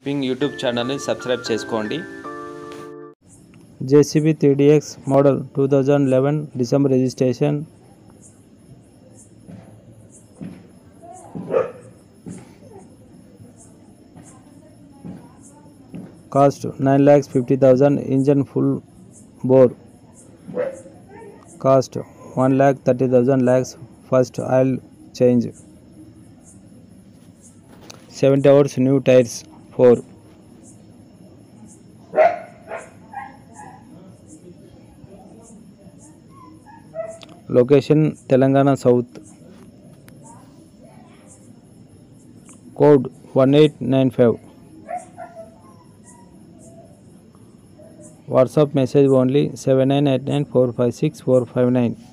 ping YouTube ఛానల్ని subscribe చేసుకోండి JCB three D X model two thousand eleven December registration cost nine lakhs fifty thousand engine full bore cost one lakh thirty thousand lakhs first oil change seventy hours new tyres four location Telangana south code one eight nine five WhatsApp message only seven nine eight nine four five six four five nine